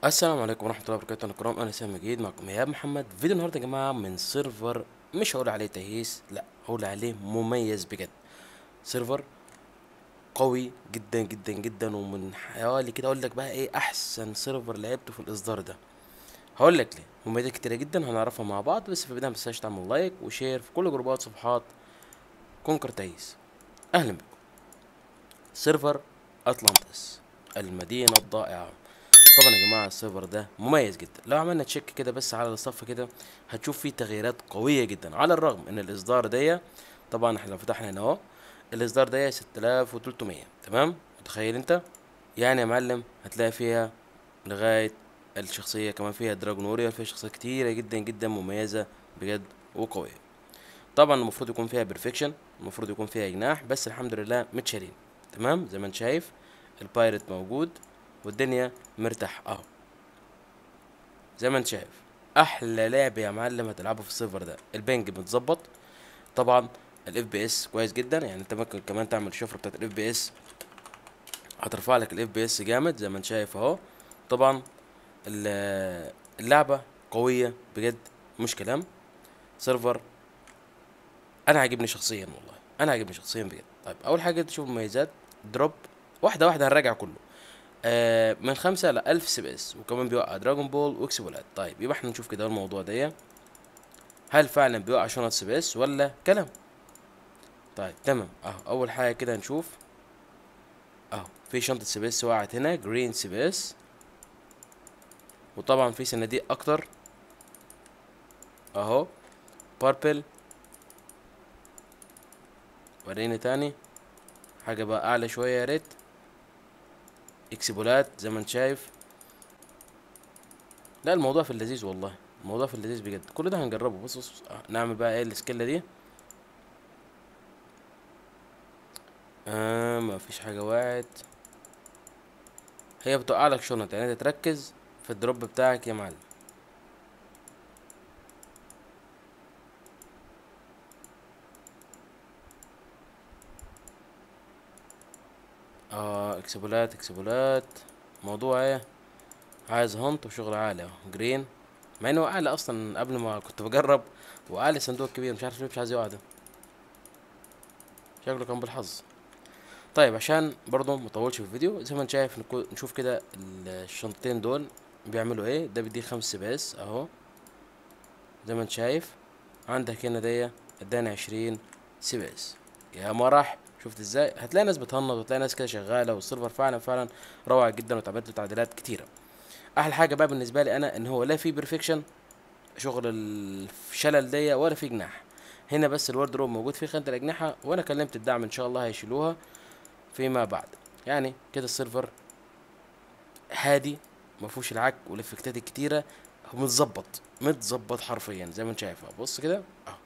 السلام عليكم ورحمة الله وبركاته أنا كرام أنا سامي جديد معكم إيهاب محمد فيديو النهاردة يا جماعة من سيرفر مش هقول عليه تهيس لا هقول عليه مميز بجد سيرفر قوي جدا جدا جدا ومن حوالي كده أقول لك بقى إيه أحسن سيرفر لعبته في الإصدار ده هقول لك ليه مميزات كتيرة جدا هنعرفها مع بعض بس في البداية متنساش تعمل لايك وشير في كل جروبات صفحات كونكر تهيس أهلا بكم سيرفر أطلانتس المدينة الضائعة طبعا يا جماعه السيرفر ده مميز جدا لو عملنا تشيك كده بس على الصف كده هتشوف فيه تغييرات قويه جدا على الرغم ان الاصدار ده طبعا احنا لو فتحنا هنا اهو الاصدار ده 6300 تمام متخيل انت يعني يا معلم هتلاقي فيها لغايه الشخصيه كمان فيها دراجون وورير فيها شخصيات كتيره جدا جدا مميزه بجد وقويه طبعا المفروض يكون فيها بيرفكشن المفروض يكون فيها جناح بس الحمد لله متشالين تمام زي ما انت شايف البايرت موجود والدنيا مرتاح اهو زي ما انت شايف احلى لعب يا معلم هتلعبه في السيرفر ده البنج متظبط طبعا الاف بي اس كويس جدا يعني انت ممكن كمان تعمل الشفره بتاعت الاف بي اس هترفع لك الاف بي اس جامد زي ما انت شايف اهو طبعا ال- اللعبه قويه بجد مش كلام سيرفر انا عاجبني شخصيا والله انا عاجبني شخصيا بجد طيب اول حاجه تشوف مميزات دروب واحده واحده هنراجع كله آه من خمسة لألف سي بي اس وكمان بيوقع دراجون بول واكسبولات طيب يبقى احنا نشوف كده الموضوع ده هل فعلا بيوقع شنط سي بي اس ولا كلام طيب تمام اهو اول حاجة كده نشوف اهو في شنطة سي بي اس وقعت هنا جرين سي بي اس وطبعا في صناديق اكتر اهو باربل وريني تاني حاجة بقى اعلى شوية يا ريت اكسبولات زي ما انت شايف لا الموضوع في اللذيذ والله الموضوع في اللذيذ بجد كل ده هنجربه بص بص آه، نعمل بقى ايه السكيلة دي آه ما فيش حاجة وقعت هي بتوقع لك شنط يعني انت تركز في الدروب بتاعك يا معلم اه اكسبولات اكسبولات موضوع ايه عايز هونت وشغل عالي اهو جرين مع انه اعلى اصلا قبل ما كنت بجرب واعلى صندوق كبير مش عارف ليه مش عايز يقع ده شكله كان بالحظ طيب عشان برضه مطولش في الفيديو زي ما انت شايف نكو- نشوف كده الشنطتين دول بيعملوا ايه ده بيديك خمس بس اهو زي ما انت شايف عندك هنا دي اداني عشرين سباس يا مرح شفت ازاي هتلاقي ناس بتهنط وتلاقي ناس كده شغاله والسيرفر فعلا فعلا روعه جدا واتعملت له تعديلات كتيره احلى حاجه بقى بالنسبه لي انا ان هو لا في بيرفكشن شغل الشلل دي ولا في جناح هنا بس الوردروب موجود فيه خانه الاجنحه وانا كلمت الدعم ان شاء الله هيشيلوها فيما بعد يعني كده السيرفر هادي ما فيهوش العك والافكتات الكتيره هو متظبط متظبط حرفيا زي ما انت شايف اهو. بص كده اهو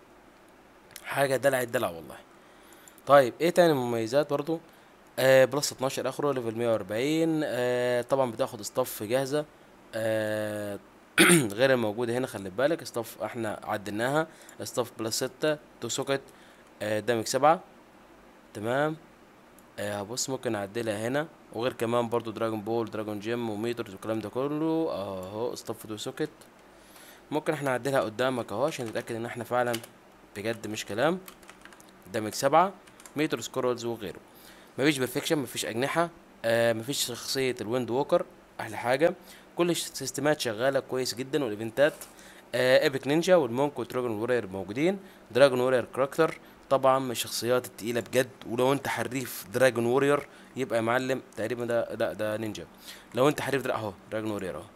حاجه دلع الدلع والله طيب ايه تاني مميزات برضو آه بلس 12 اخره ليفل 140 آه طبعا بتاخد اصطف جاهزه آه غير الموجوده هنا خلي بالك اصطف احنا عدلناها اصطف بلس 6 تو سوكت آه دامج 7 تمام آه بص ممكن اعدلها هنا وغير كمان برضو دراجون بول دراجون جيم وميترز والكلام ده كله اهو اصطف تو سوكت ممكن احنا نعدلها قدامك اهو عشان نتاكد ان احنا فعلا بجد مش كلام دامج سبعة ميتر سكرولز وغيره مفيش بيرفكشن مفيش أجنحة آه مفيش شخصية الويند ووكر أحلى حاجة كل السيستمات شغالة كويس جدا والإيفنتات آه ايبك نينجا والمونك ودراجون وورير موجودين دراجون وورير كاركتر طبعا من الشخصيات التقيلة بجد ولو انت حريف دراجون وورير يبقى يا معلم تقريبا ده لا ده نينجا لو انت حريف درا... اهو دراجون وورير اهو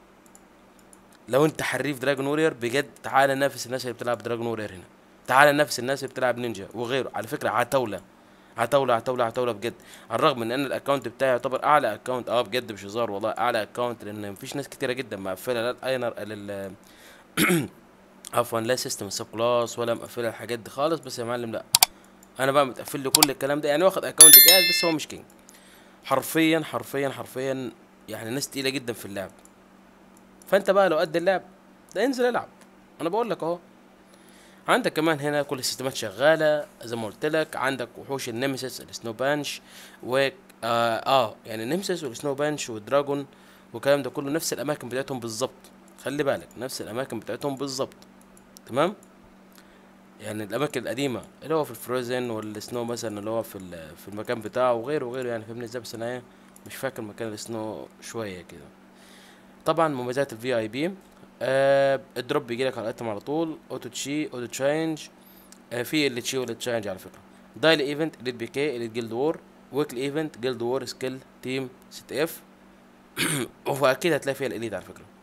لو انت حريف دراجون وورير بجد تعالى نافس الناس اللي بتلعب دراجون وورير هنا تعالى نافس الناس اللي بتلعب نينجا وغيره على فكره عتاوله عتاوله عتاوله عتاوله بجد على الرغم من ان الاكونت بتاعي يعتبر اعلى اكونت اه بجد مش هزار والله اعلى اكونت لان مفيش ناس كتيره جدا مقفله لا الاينر لل عفوا لا سيستم السب كلاس ولا مقفله الحاجات دي خالص بس يا معلم لا انا بقى متقفل لي كل الكلام ده يعني واخد اكونت جاهز بس هو مش كينج حرفيا حرفيا حرفيا يعني ناس تقيله جدا في اللعب فانت بقى لو قد اللعب ده انزل العب انا بقول لك اهو عندك كمان هنا كل السيستمات شغاله زي ما قلت لك عندك وحوش النمسيس السنو بانش و اه, آه يعني النمسيس والسنو بانش والدراجون والكلام ده كله نفس الاماكن بتاعتهم بالظبط خلي بالك نفس الاماكن بتاعتهم بالظبط تمام يعني الاماكن القديمه اللي هو في الفروزن والسنو مثلا اللي هو في ال- في المكان بتاعه وغيره وغيره يعني فاهمني ازاي بس انا ايه مش فاكر مكان السنو شويه كده طبعا مميزات الفي اي بي الدروب بيجي لك على الايتم على طول اوتو تشي اوتو تشينج آه في اللي تشي واللي تشينج على فكره دايلي ايفنت اليت بي كي اليت جيلد وور ويكلي ايفنت جيلد وور سكيل تيم ست اف واكيد هتلاقي فيها الاليت على فكره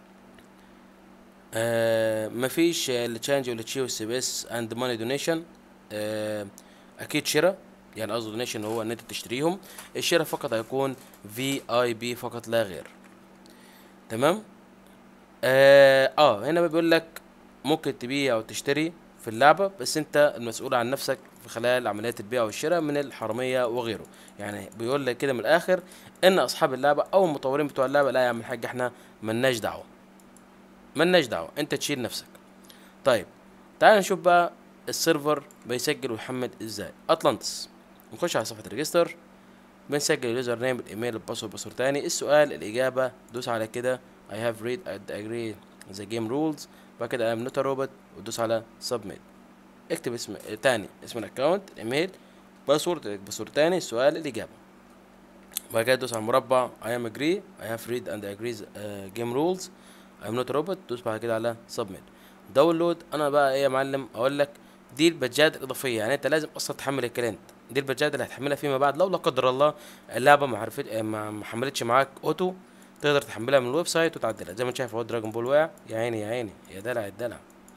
آه مفيش اللي تشانج واللي تشي والسي بي اس اند ماني دونيشن اكيد شراء يعني قصده دونيشن هو ان انت تشتريهم الشراء فقط هيكون في اي بي فقط لا غير تمام اه, آه هنا بيقول لك ممكن تبيع او تشتري في اللعبة بس انت المسؤول عن نفسك في خلال عمليات البيع والشراء من الحرامية وغيره يعني بيقول لك كده من الاخر ان اصحاب اللعبة او المطورين بتوع اللعبة لا يا عم الحاج احنا ملناش دعوة ملناش دعوة انت تشيل نفسك طيب تعال نشوف بقى السيرفر بيسجل ويحمل ازاي اطلانتس نخش على صفحة الريجستر بنسجل اليوزر نيم الايميل الباسورد باسورد تاني السؤال الاجابة دوس على كده I have read and agree the game rules بعد كده I'm not a robot وتدوس على submit اكتب اسم تاني اسم الاكونت الايميل باسورد باسورد تاني السؤال الاجابة بعد كده تدوس على المربع I am agree I have read and agree the uh, game rules I'm not a robot تدوس بعد كده على submit داونلود انا بقى ايه يا معلم اقول لك دي البادجات الاضافيه يعني انت لازم اصلا تحمل الكلينت دي البادجات اللي هتحملها فيما بعد لو لا قدر الله اللعبه ما عرفت ما ما حملتش معاك اوتو تقدر تحملها من الويب سايت وتعدلها زي ما انت شايف اهو دراجون بول واقع يا عيني يا عيني يا دلع الدلع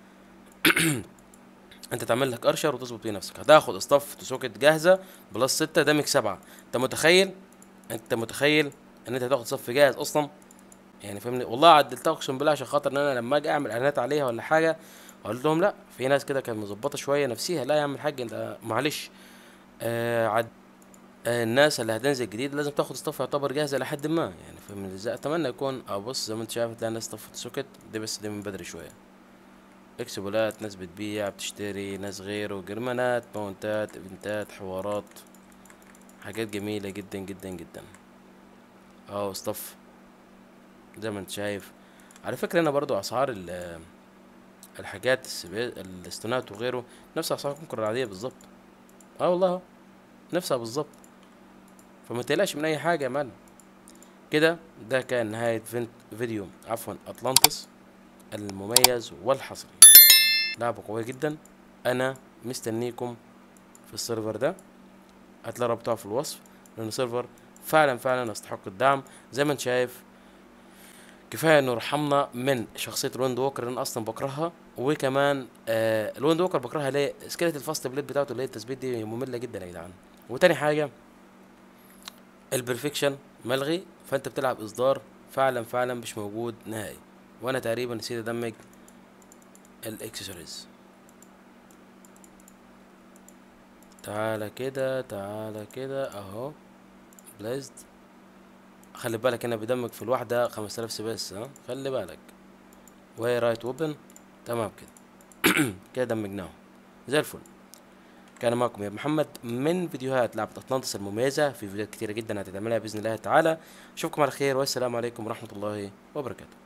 انت تعمل لك ارشر وتظبط بيه نفسك هتاخد اصطف سوكت جاهزه بلس ستة دامج سبعة انت متخيل انت متخيل ان انت هتاخد صف جاهز اصلا يعني فاهمني والله عدلتها اقسم بالله عشان خاطر ان انا لما اجي اعمل اعلانات عليها ولا حاجه قلت لهم لا في ناس كده كانت مظبطه شويه نفسيها لا يا عم الحاج انت معلش آه عد آه الناس اللي هتنزل جديد لازم تاخد اصطف يعتبر جاهزه لحد ما يعني فاهمني ازاي اتمنى يكون ابص زي ما انت شايف تلاقي ناس طفت سوكت دي بس دي من بدري شويه اكسبولات ناس بتبيع بتشتري ناس غيره جرمانات ماونتات ايفنتات حوارات حاجات جميله جدا جدا جدا اهو اصطف زي ما انت شايف على فكرة هنا برضو اسعار ال- الحاجات السبي... الاستونات وغيره نفس اسعار الكونكر العادية بالظبط اه والله اهو نفسها بالظبط فما تقلقش من اي حاجة يا معلم كده ده كان نهاية فين- فيديو عفوا اطلانتس المميز والحصري لعبة قوية جدا انا مستنيكم في السيرفر ده هتلاقي رابطها في الوصف لان سيرفر فعلا فعلا يستحق الدعم زي ما انت شايف كفايه انه رحمنا من شخصيه الويند ووكر اللي انا اصلا بكرهها وكمان آه الويند ووكر بكرهها ليه سكيلة الفاست بليد بتاعته اللي هي التثبيت دي ممله جدا يا جدعان وتاني حاجه البرفكشن ملغي فانت بتلعب اصدار فعلا فعلا مش موجود نهائي وانا تقريبا نسيت ادمج الاكسسوارز تعالى كده تعالى كده اهو بليزد خلي بالك هنا بدمج في الواحدة خمسة آلاف سباس ها خلي بالك وهي رايت اوبن تمام كده كده دمجناهم زي الفل كان معكم يا محمد من فيديوهات لعبة أطلانتس المميزة في فيديوهات كتيرة جدا هتتعملها بإذن الله تعالى أشوفكم على خير والسلام عليكم ورحمة الله وبركاته